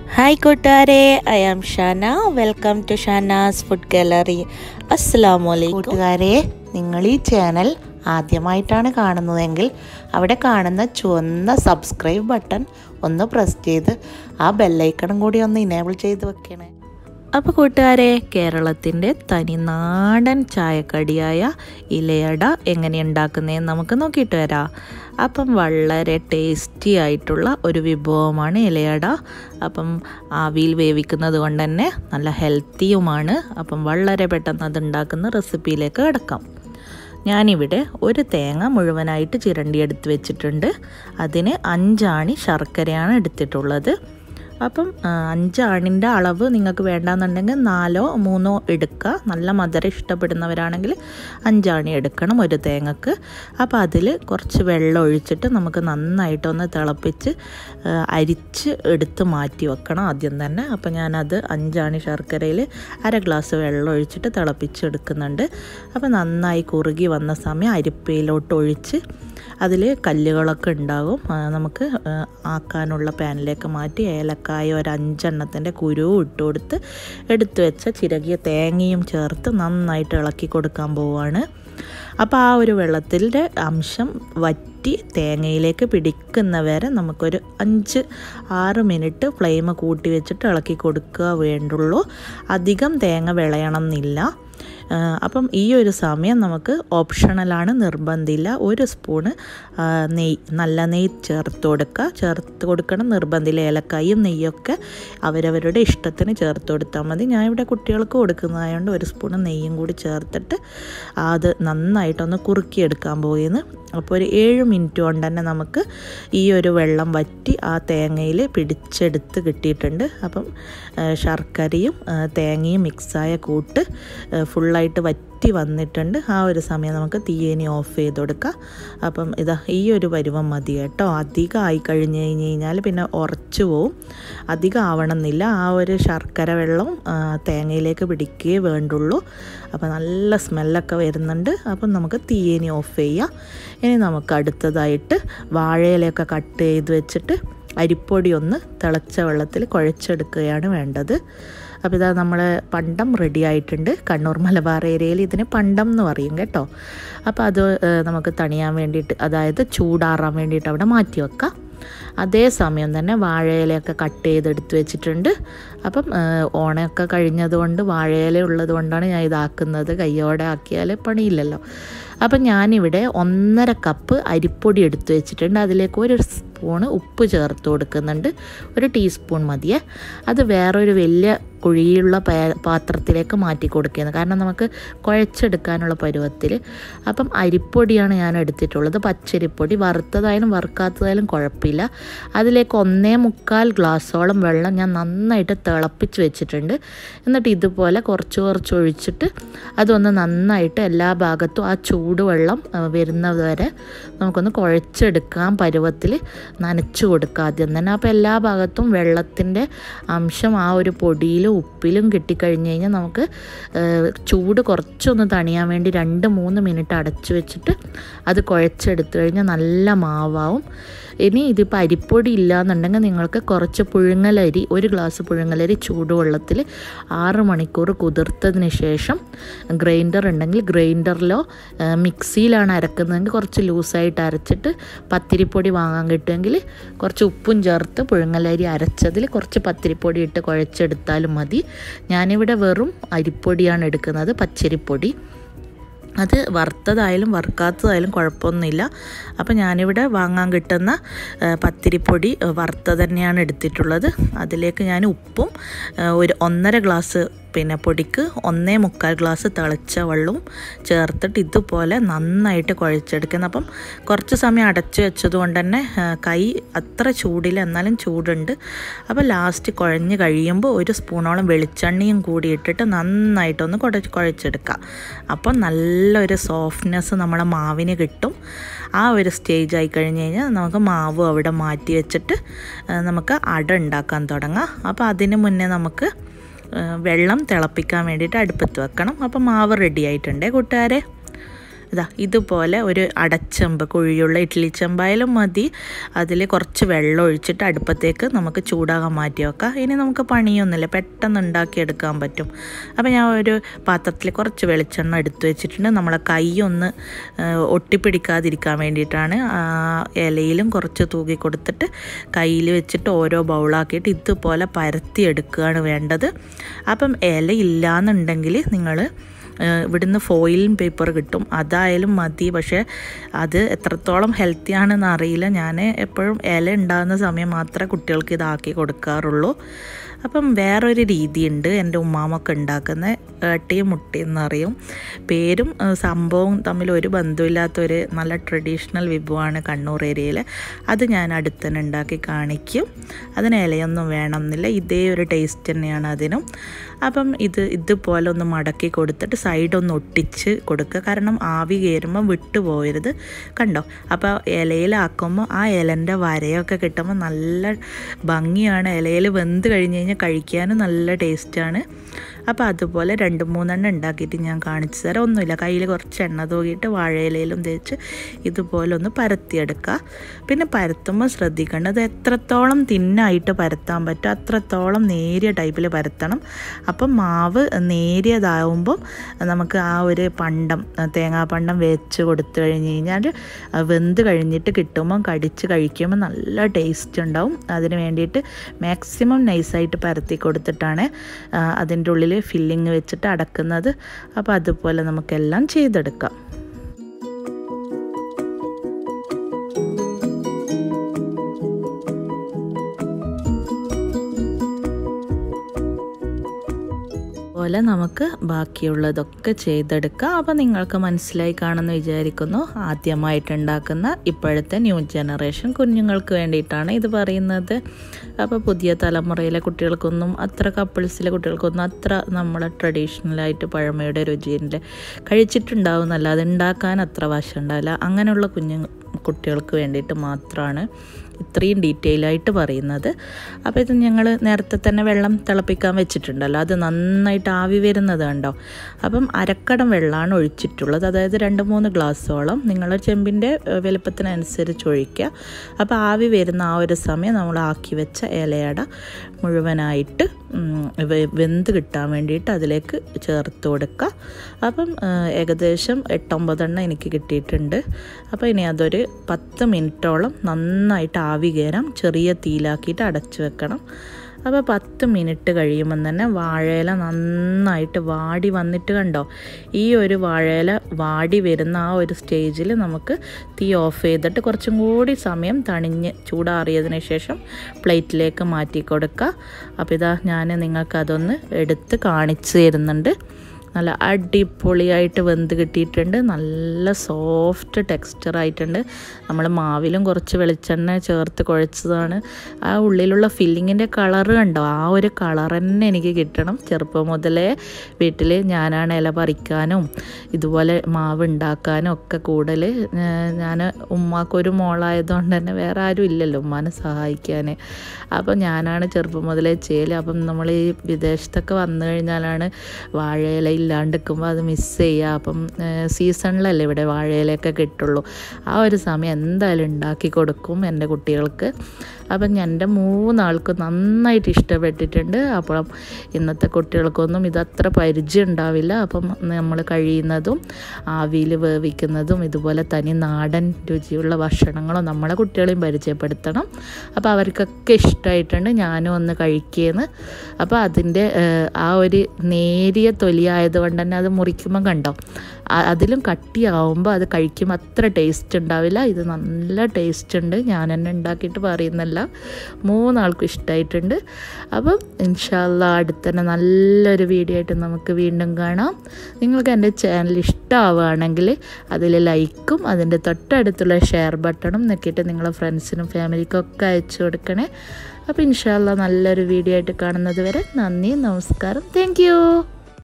hi കൂട്ടുകാരെ I am Shana welcome to Shana's food gallery അസ്സാം വലൈക്കും കൂട്ടുകാരെ നിങ്ങൾ ഈ ചാനൽ ആദ്യമായിട്ടാണ് കാണുന്നതെങ്കിൽ അവിടെ കാണുന്ന ചുവന്ന സബ്സ്ക്രൈബ് ബട്ടൺ ഒന്ന് പ്രസ് ചെയ്ത് ആ ബെല്ലൈക്കണും കൂടി ഒന്ന് ഇനേബിൾ ചെയ്ത് വെക്കണേ അപ്പോൾ കൂട്ടുകാരെ കേരളത്തിൻ്റെ തനിനാടൻ ചായക്കടിയായ ഇലയട എങ്ങനെ ഉണ്ടാക്കുന്നതെന്ന് നമുക്ക് നോക്കിയിട്ട് വരാം അപ്പം വളരെ ടേസ്റ്റി ആയിട്ടുള്ള ഒരു വിഭവമാണ് ഇലയട അപ്പം ആവിയിൽ വേവിക്കുന്നത് കൊണ്ട് തന്നെ നല്ല ഹെൽത്തിയുമാണ് അപ്പം വളരെ പെട്ടെന്ന് അത് ഉണ്ടാക്കുന്ന റെസിപ്പിയിലേക്ക് കിടക്കാം ഞാനിവിടെ ഒരു തേങ്ങ മുഴുവനായിട്ട് ചിരണ്ടി എടുത്ത് വെച്ചിട്ടുണ്ട് അതിന് അഞ്ചാണി ശർക്കരയാണ് എടുത്തിട്ടുള്ളത് അപ്പം അഞ്ചാണിൻ്റെ അളവ് നിങ്ങൾക്ക് വേണ്ടാന്നുണ്ടെങ്കിൽ നാലോ മൂന്നോ എടുക്കുക നല്ല മധുരം ഇഷ്ടപ്പെടുന്നവരാണെങ്കിൽ അഞ്ചാണി എടുക്കണം ഒരു തേങ്ങക്ക് അപ്പോൾ അതിൽ കുറച്ച് വെള്ളം ഒഴിച്ചിട്ട് നമുക്ക് നന്നായിട്ടൊന്ന് തിളപ്പിച്ച് അരിച്ച് എടുത്ത് മാറ്റി വെക്കണം ആദ്യം തന്നെ അപ്പോൾ ഞാനത് അഞ്ചാണി ശർക്കരയിൽ അര ഗ്ലാസ് വെള്ളം ഒഴിച്ചിട്ട് തിളപ്പിച്ചെടുക്കുന്നുണ്ട് അപ്പോൾ നന്നായി കുറുകി വന്ന സമയം അരിപ്പയിലോട്ട് ഒഴിച്ച് അതിൽ കല്ലുകളൊക്കെ ഉണ്ടാകും നമുക്ക് ആക്കാനുള്ള പാനിലേക്ക് മാറ്റി ഏലക്കായ ഒരു അഞ്ചെണ്ണത്തിൻ്റെ കുരുവും ഇട്ട് കൊടുത്ത് എടുത്തു വെച്ച ചിരകിയ തേങ്ങയും ചേർത്ത് നന്നായിട്ട് ഇളക്കി കൊടുക്കാൻ പോവുകയാണ് അപ്പോൾ ആ ഒരു വെള്ളത്തിൻ്റെ അംശം വറ്റി തേങ്ങയിലേക്ക് പിടിക്കുന്നവരെ നമുക്കൊരു അഞ്ച് ആറ് മിനിറ്റ് ഫ്ലെയിം കൂട്ടി വെച്ചിട്ട് ഇളക്കി കൊടുക്കുക വേണ്ടുള്ളൂ അധികം തേങ്ങ വിളയണം എന്നില്ല അപ്പം ഈ ഒരു സമയം നമുക്ക് ഓപ്ഷണലാണ് നിർബന്ധമില്ല ഒരു സ്പൂണ് നെയ്യ് നല്ല നെയ്യ് ചേർത്ത് കൊടുക്കുക ചേർത്ത് കൊടുക്കണം നിർബന്ധമില്ല ഏലക്കായും നെയ്യൊക്കെ അവരവരുടെ ഇഷ്ടത്തിന് ചേർത്ത് കൊടുത്താൽ മതി ഞാൻ ഇവിടെ കുട്ടികൾക്ക് കൊടുക്കുന്നതായതുകൊണ്ട് ഒരു സ്പൂണ് നെയ്യും കൂടി ചേർത്തിട്ട് അത് നന്നായിട്ടൊന്ന് കുറുക്കിയെടുക്കാൻ പോകുന്നു അപ്പോൾ ഒരു ഏഴ് മിനിറ്റ് കൊണ്ട് തന്നെ നമുക്ക് ഈ ഒരു വെള്ളം വറ്റി ആ തേങ്ങയിൽ പിടിച്ചെടുത്ത് കിട്ടിയിട്ടുണ്ട് അപ്പം ശർക്കരയും തേങ്ങയും മിക്സായ കൂട്ട് ഫുള്ളായിട്ട് വറ്റി വന്നിട്ടുണ്ട് ആ ഒരു സമയം നമുക്ക് തീയനി ഓഫ് ചെയ്ത് കൊടുക്കാം അപ്പം ഇതാ ഈ ഒരു പരുവം മതി കേട്ടോ അധികം ആയി കഴിഞ്ഞ് കഴിഞ്ഞ് കഴിഞ്ഞാൽ പിന്നെ ഉറച്ചു പോവും അധികം ആവണമെന്നില്ല ആ ഒരു ശർക്കര വെള്ളം തേങ്ങയിലേക്ക് പിടിക്കുകയേ വേണ്ടുള്ളൂ അപ്പോൾ നല്ല സ്മെല്ലൊക്കെ വരുന്നുണ്ട് അപ്പം നമുക്ക് തീയനി ഓഫ് ചെയ്യാം ഇനി നമുക്ക് അടുത്തതായിട്ട് വാഴയിലൊക്കെ കട്ട് ചെയ്ത് വെച്ചിട്ട് അരിപ്പൊടി ഒന്ന് തിളച്ച വെള്ളത്തിൽ കുഴച്ചെടുക്കുകയാണ് വേണ്ടത് അപ്പോൾ ഇതാ നമ്മൾ പണ്ടം റെഡി ആയിട്ടുണ്ട് കണ്ണൂർ മലബാർ ഏരിയയിൽ ഇതിന് പണ്ടം എന്ന് പറയും കേട്ടോ അപ്പോൾ അത് നമുക്ക് തണിയാൻ വേണ്ടിയിട്ട് അതായത് ചൂടാറാൻ വേണ്ടിയിട്ട് അവിടെ മാറ്റി വെക്കാം അതേ സമയം തന്നെ വാഴയിലയൊക്കെ കട്ട് ചെയ്തെടുത്ത് വെച്ചിട്ടുണ്ട് അപ്പം ഓണമൊക്കെ കഴിഞ്ഞതുകൊണ്ട് വാഴയില ഉള്ളത് കൊണ്ടാണ് ഞാൻ ഇതാക്കുന്നത് കയ്യോടെ ആക്കിയാൽ പണിയില്ലല്ലോ അപ്പം ഞാനിവിടെ ഒന്നര കപ്പ് അരിപ്പൊടി എടുത്ത് വെച്ചിട്ടുണ്ട് അതിലേക്ക് ഒരു സ്പൂണ് ഉപ്പ് ചേർത്ത് കൊടുക്കുന്നുണ്ട് ഒരു ടീസ്പൂൺ മതിയേ അത് വേറൊരു വലിയ കുഴിയുള്ള പാത്രത്തിലേക്ക് മാറ്റി കൊടുക്കുന്നത് കാരണം നമുക്ക് കുഴച്ചെടുക്കാനുള്ള പരുവത്തിൽ അപ്പം അരിപ്പൊടിയാണ് ഞാൻ എടുത്തിട്ടുള്ളത് പച്ചരിപ്പൊടി വറുത്തതായാലും വറുക്കാത്തതായാലും കുഴപ്പമില്ല അതിലേക്ക് ഒന്നേ മുക്കാൽ ഗ്ലാസ്സോളം വെള്ളം ഞാൻ നന്നായിട്ട് തിളപ്പിച്ച് വെച്ചിട്ടുണ്ട് എന്നിട്ട് ഇതുപോലെ കുറച്ച് കുറച്ച് ഒഴിച്ചിട്ട് അതൊന്ന് നന്നായിട്ട് എല്ലാ ഭാഗത്തും ആ ചൂടുവെള്ളം വരുന്നത് വരെ നമുക്കൊന്ന് കുഴച്ചെടുക്കാൻ പരുവത്തിൽ നനച്ചു കൊടുക്കുക ആദ്യം തന്നെ അപ്പോൾ എല്ലാ ഭാഗത്തും വെള്ളത്തിൻ്റെ അംശം ആ ഒരു പൊടിയിലും ഉപ്പിലും കിട്ടിക്കഴിഞ്ഞ് കഴിഞ്ഞാൽ നമുക്ക് ചൂട് കുറച്ചൊന്ന് തണിയാൻ വേണ്ടി രണ്ട് മൂന്ന് മിനിറ്റ് അടച്ചു വെച്ചിട്ട് അത് കുഴച്ചെടുത്തു കഴിഞ്ഞാൽ നല്ല മാവാവും ഇനി ഇതിപ്പോൾ അരിപ്പൊടി ഇല്ലയെന്നുണ്ടെങ്കിൽ നിങ്ങൾക്ക് കുറച്ച് പുഴുങ്ങലരി ഒരു ഗ്ലാസ് പുഴുങ്ങലരി ചൂടുവെള്ളത്തിൽ ആറ് മണിക്കൂർ കുതിർത്തതിന് ശേഷം ഗ്രൈൻഡർ ഉണ്ടെങ്കിൽ ഗ്രൈൻഡറിലോ മിക്സിയിലാണ് അരക്കുന്നതെങ്കിൽ കുറച്ച് ലൂസായിട്ട് അരച്ചിട്ട് പത്തിരിപ്പൊടി വാങ്ങാൻ കിട്ടുമെങ്കിൽ കുറച്ച് ഉപ്പും ചേർത്ത് പുഴുങ്ങലരി അരച്ചതിൽ കുറച്ച് പത്തിരിപ്പൊടി ഇട്ട് കുഴച്ചെടുത്താലും മതി ഞാനിവിടെ വെറും അരിപ്പൊടിയാണ് എടുക്കുന്നത് പച്ചരിപ്പൊടി അത് വറുത്തതായാലും വറുക്കാത്തതായാലും കുഴപ്പമൊന്നുമില്ല അപ്പോൾ ഞാനിവിടെ വാങ്ങാൻ കിട്ടുന്ന പത്തിരിപ്പൊടി വറുത്ത തന്നെയാണ് എടുത്തിട്ടുള്ളത് അതിലേക്ക് ഞാൻ ഉപ്പും ഒരു ഒന്നര ഗ്ലാസ് പിന്നെ പൊടിക്ക് ഒന്നേ മുക്കാൽ ഗ്ലാസ് തിളച്ച വെള്ളവും ചേർത്തിട്ട് ഇതുപോലെ നന്നായിട്ട് കുഴച്ചെടുക്കുന്നത് അപ്പം കുറച്ച് സമയം അടച്ചു വെച്ചത് കൊണ്ട് തന്നെ കൈ അത്ര ചൂടില്ല എന്നാലും ചൂടുണ്ട് അപ്പോൾ ലാസ്റ്റ് കുഴഞ്ഞ് കഴിയുമ്പോൾ ഒരു സ്പൂണോളം വെളിച്ചെണ്ണയും കൂടി ഇട്ടിട്ട് നന്നായിട്ടൊന്ന് കുഴ കുഴച്ചെടുക്കുക അപ്പം നല്ലൊരു സോഫ്റ്റ്നെസ് നമ്മളെ മാവിന് കിട്ടും ആ ഒരു സ്റ്റേജ് ആയി കഴിഞ്ഞ് കഴിഞ്ഞാൽ നമുക്ക് മാവ് അവിടെ മാറ്റി വെച്ചിട്ട് നമുക്ക് അട ഉണ്ടാക്കാൻ തുടങ്ങാം അപ്പോൾ അതിന് മുന്നേ നമുക്ക് വെള്ളം തിളപ്പിക്കാൻ വേണ്ടിയിട്ട് അടുപ്പത്ത് വെക്കണം അപ്പോൾ മാവ് റെഡി ആയിട്ടുണ്ടേ കൂട്ടുകാരെ ഇതാ ഇതുപോലെ ഒരു അടച്ചെമ്പ് കുഴിയുള്ള ഇഡ്ഡലി ചെമ്പായാലും മതി അതിൽ കുറച്ച് വെള്ളം ഒഴിച്ചിട്ട് അടുപ്പത്തേക്ക് നമുക്ക് ചൂടാകാൻ മാറ്റി വെക്കാം ഇനി നമുക്ക് പണിയൊന്നുമില്ല പെട്ടെന്ന് ഉണ്ടാക്കിയെടുക്കാൻ പറ്റും അപ്പോൾ ഞാൻ ഒരു പാത്രത്തിൽ കുറച്ച് വെളിച്ചെണ്ണ എടുത്തു വെച്ചിട്ടുണ്ട് നമ്മളെ കൈ ഒന്ന് ഒട്ടിപ്പിടിക്കാതിരിക്കാൻ വേണ്ടിയിട്ടാണ് ഇലയിലും കുറച്ച് തൂക്കി കൊടുത്തിട്ട് കയ്യിൽ വെച്ചിട്ട് ഓരോ ബൗളാക്കിയിട്ട് ഇതുപോലെ പരത്തിയെടുക്കുകയാണ് വേണ്ടത് അപ്പം ഇല ഇല്ലയെന്നുണ്ടെങ്കിൽ നിങ്ങൾ ഇവിടുന്ന് ഫോയിലിൻ പേപ്പർ കിട്ടും അതായാലും മതി പക്ഷേ അത് എത്രത്തോളം ഹെൽത്തി ആണെന്ന് അറിയില്ല ഞാൻ എപ്പോഴും ഇല ഉണ്ടാകുന്ന സമയം മാത്രമേ കുട്ടികൾക്ക് ഇതാക്കി കൊടുക്കാറുള്ളൂ അപ്പം വേറൊരു രീതിയുണ്ട് എൻ്റെ ഉമ്മാമൊക്കെ ഉണ്ടാക്കുന്ന ഏട്ടിയും മുട്ടയും എന്നറിയും പേരും സംഭവവും തമ്മിൽ ഒരു ബന്ധമില്ലാത്തൊരു നല്ല ട്രഡീഷണൽ വിഭവമാണ് കണ്ണൂർ ഏരിയയിൽ അത് ഞാൻ അടുത്തന്നെ ഉണ്ടാക്കി കാണിക്കും അതിന് ഇലയൊന്നും വേണമെന്നില്ല ഇതേ ഒരു ടേസ്റ്റ് തന്നെയാണ് അതിനും അപ്പം ഇത് ഇതുപോലെ ഒന്ന് മടക്കി കൊടുത്തിട്ട് സൈഡ് ഒന്ന് ഒട്ടിച്ച് കൊടുക്കുക കാരണം ആവി കയറുമ്പോൾ വിട്ടു പോകരുത് കണ്ടോ അപ്പോൾ ഇലയിലാക്കുമ്പോൾ ആ ഇലൻ്റെ വരയൊക്കെ കിട്ടുമ്പോൾ നല്ല ഭംഗിയാണ് ഇലയിൽ വെന്ത് കഴിഞ്ഞ് കഴിഞ്ഞാൽ കഴിക്കാനും നല്ല ടേസ്റ്റാണ് അപ്പോൾ അതുപോലെ രണ്ട് മൂന്നെണ്ണം ഉണ്ടാക്കിയിട്ട് ഞാൻ കാണിച്ചു തരാം ഒന്നുമില്ല കയ്യിൽ കുറച്ച് എണ്ണ തൂകിയിട്ട് വാഴയിലയിലും തേച്ച് ഇതുപോലെ ഒന്ന് പരത്തിയെടുക്കുക പിന്നെ പരത്തുമ്പോൾ ശ്രദ്ധിക്കേണ്ടത് എത്രത്തോളം തിന്നായിട്ട് പരത്താൻ പറ്റും അത്രത്തോളം നേരിയ ടൈപ്പിൽ പരത്തണം അപ്പം മാവ് നേരിയതാവുമ്പം നമുക്ക് ആ ഒരു പണ്ടം തേങ്ങാപ്പണ്ടം വെച്ച് കൊടുത്തു കഴിഞ്ഞ് കഴിഞ്ഞാൽ വെന്ത് കഴിഞ്ഞിട്ട് കിട്ടുമ്പം കടിച്ച് കഴിക്കുമ്പോൾ നല്ല ടേസ്റ്റ് ഉണ്ടാവും അതിന് വേണ്ടിയിട്ട് മാക്സിമം നൈസായിട്ട് പരത്തി കൊടുത്തിട്ടാണ് അതിൻ്റെ ഉള്ളിൽ ഫില്ലിങ് വെച്ചിട്ട് അടക്കുന്നത് അപ്പോൾ അതുപോലെ നമുക്കെല്ലാം ചെയ്തെടുക്കാം പോലെ നമുക്ക് ബാക്കിയുള്ളതൊക്കെ ചെയ്തെടുക്കാം അപ്പോൾ നിങ്ങൾക്ക് മനസ്സിലായി കാണുമെന്ന് വിചാരിക്കുന്നു ആദ്യമായിട്ട് ഉണ്ടാക്കുന്ന ഇപ്പോഴത്തെ ന്യൂ ജനറേഷൻ കുഞ്ഞുങ്ങൾക്ക് വേണ്ടിയിട്ടാണ് ഇത് പറയുന്നത് അപ്പോൾ പുതിയ തലമുറയിലെ കുട്ടികൾക്കൊന്നും അത്ര കപ്പിൾസിലെ കുട്ടികൾക്കൊന്നും അത്ര നമ്മളെ ട്രഡീഷണലായിട്ട് പഴമയുടെ രുചിയിൽ കഴിച്ചിട്ടുണ്ടാവുന്നല്ല അത് ഉണ്ടാക്കാൻ അത്ര വശം ഉണ്ടാവില്ല അങ്ങനെയുള്ള കുഞ്ഞു കുട്ടികൾക്ക് വേണ്ടിയിട്ട് മാത്രമാണ് ഇത്രയും ഡീറ്റെയിൽ ആയിട്ട് പറയുന്നത് അപ്പോൾ ഇത് ഞങ്ങൾ നേരത്തെ തന്നെ വെള്ളം തിളപ്പിക്കാൻ വെച്ചിട്ടുണ്ടല്ലോ അത് നന്നായിട്ട് ആവി വരുന്നത് കണ്ടോ അപ്പം അരക്കടം വെള്ളമാണ് ഒഴിച്ചിട്ടുള്ളത് അതായത് രണ്ട് മൂന്ന് ഗ്ലാസ്സോളം നിങ്ങളുടെ ചെമ്പിൻ്റെ വലുപ്പത്തിനനുസരിച്ച് ഒഴിക്കുക അപ്പോൾ ആവി വരുന്ന ആ ഒരു സമയം നമ്മൾ ആക്കി വെച്ച ഇലയട മുഴുവനായിട്ട് വെന്ത് കിട്ടാൻ വേണ്ടിയിട്ട് അതിലേക്ക് ചേർത്ത് കൊടുക്കുക അപ്പം ഏകദേശം എട്ടൊമ്പതെണ്ണം എനിക്ക് കിട്ടിയിട്ടുണ്ട് അപ്പോൾ ഇനി അതൊരു പത്ത് മിനിറ്റോളം നന്നായിട്ട് ആവി കയറാം ചെറിയ തീയിലാക്കിയിട്ട് അടച്ചു വെക്കണം അപ്പോൾ പത്ത് മിനിറ്റ് കഴിയുമ്പം തന്നെ വാഴയില നന്നായിട്ട് വാടി വന്നിട്ട് കണ്ടോ ഈ ഒരു വാഴയില വാടി വരുന്ന ആ ഒരു സ്റ്റേജിൽ നമുക്ക് തീ ഓഫ് ചെയ്തിട്ട് കുറച്ചും കൂടി സമയം തണിഞ്ഞ് ചൂടാറിയതിന് ശേഷം പ്ലേറ്റിലേക്ക് മാറ്റി കൊടുക്കുക അപ്പോൾ ഇതാ ഞാൻ നിങ്ങൾക്കതൊന്ന് എടുത്ത് കാണിച്ചു തരുന്നുണ്ട് നല്ല അടിപൊളിയായിട്ട് വെന്ത് കിട്ടിയിട്ടുണ്ട് നല്ല സോഫ്റ്റ് ടെക്സ്ചർ ആയിട്ടുണ്ട് നമ്മൾ മാവിലും കുറച്ച് വെളിച്ചെണ്ണ ചേർത്ത് കുഴച്ചതാണ് ആ ഉള്ളിലുള്ള ഫില്ലിങ്ങിൻ്റെ കളറ് കണ്ടോ ആ ഒരു കളർ തന്നെ എനിക്ക് കിട്ടണം ചെറുപ്പം മുതലേ വീട്ടിൽ ഞാനാണ് ഇല പറിക്കാനും ഇതുപോലെ മാവ് ഉണ്ടാക്കാനും ഒക്കെ കൂടുതൽ ഞാൻ ഉമ്മാക്കൊരു മോളായതുകൊണ്ട് തന്നെ വേറെ ആരും ഇല്ലല്ലോ ഉമ്മാനെ സഹായിക്കാൻ അപ്പം ഞാനാണ് ചെറുപ്പം മുതലേ ചെയ്യൽ അപ്പം നമ്മൾ ഈ വിദേശത്തൊക്കെ വന്നു കഴിഞ്ഞാലാണ് വാഴയില ഇല്ലാണ്ട് നിൽക്കുമ്പോൾ അത് മിസ് ചെയ്യുക അപ്പം സീസണിലല്ലേ ഇവിടെ വാഴയിലൊക്കെ കിട്ടുള്ളൂ ആ ഒരു സമയം എന്തായാലും ഉണ്ടാക്കി കൊടുക്കും എൻ്റെ കുട്ടികൾക്ക് അപ്പം എൻ്റെ മൂന്നാൾക്കും നന്നായിട്ട് ഇഷ്ടപ്പെട്ടിട്ടുണ്ട് അപ്പം ഇന്നത്തെ കുട്ടികൾക്കൊന്നും ഇതത്ര പരിചയം ഉണ്ടാവില്ല അപ്പം നമ്മൾ കഴിയുന്നതും ആവിയിൽ വേവിക്കുന്നതും ഇതുപോലെ തനി നാടൻ രുചിയുള്ള ഭക്ഷണങ്ങളും നമ്മളെ കുട്ടികളെയും പരിചയപ്പെടുത്തണം അപ്പോൾ അവർക്കൊക്കെ ഇഷ്ടമായിട്ടുണ്ട് ഞാനും ഒന്ന് കഴിക്കുകയെന്ന് അപ്പോൾ അതിൻ്റെ ആ ഒരു നേരിയ തൊലിയായതുകൊണ്ട് തന്നെ അത് മുറിക്കുമ്പോൾ കണ്ടോ അതിലും കട്ടിയാവുമ്പോൾ അത് കഴിക്കുമ്പോൾ അത്ര ടേസ്റ്റ് ഉണ്ടാവില്ല ഇത് നല്ല ടേസ്റ്റ് ഉണ്ട് ഞാൻ തന്നെ ഉണ്ടാക്കിയിട്ട് പറയുന്നല്ല മൂന്നാൾക്കും ഇഷ്ടമായിട്ടുണ്ട് അപ്പം ഇൻഷാല്ല അടുത്തന്നെ നല്ലൊരു വീഡിയോ ആയിട്ട് നമുക്ക് വീണ്ടും കാണാം നിങ്ങൾക്ക് എൻ്റെ ചാനൽ ഇഷ്ടമാവുകയാണെങ്കിൽ അതിൽ ലൈക്കും അതിൻ്റെ തൊട്ടടുത്തുള്ള ഷെയർ ബട്ടണും നോക്കിയിട്ട് നിങ്ങളെ ഫ്രണ്ട്സിനും ഫാമിലിക്കും ഒക്കെ അയച്ചു കൊടുക്കണേ അപ്പോൾ ഇൻഷാല്ല നല്ലൊരു വീഡിയോ ആയിട്ട് കാണുന്നത് വരെ നന്ദി നമസ്കാരം താങ്ക്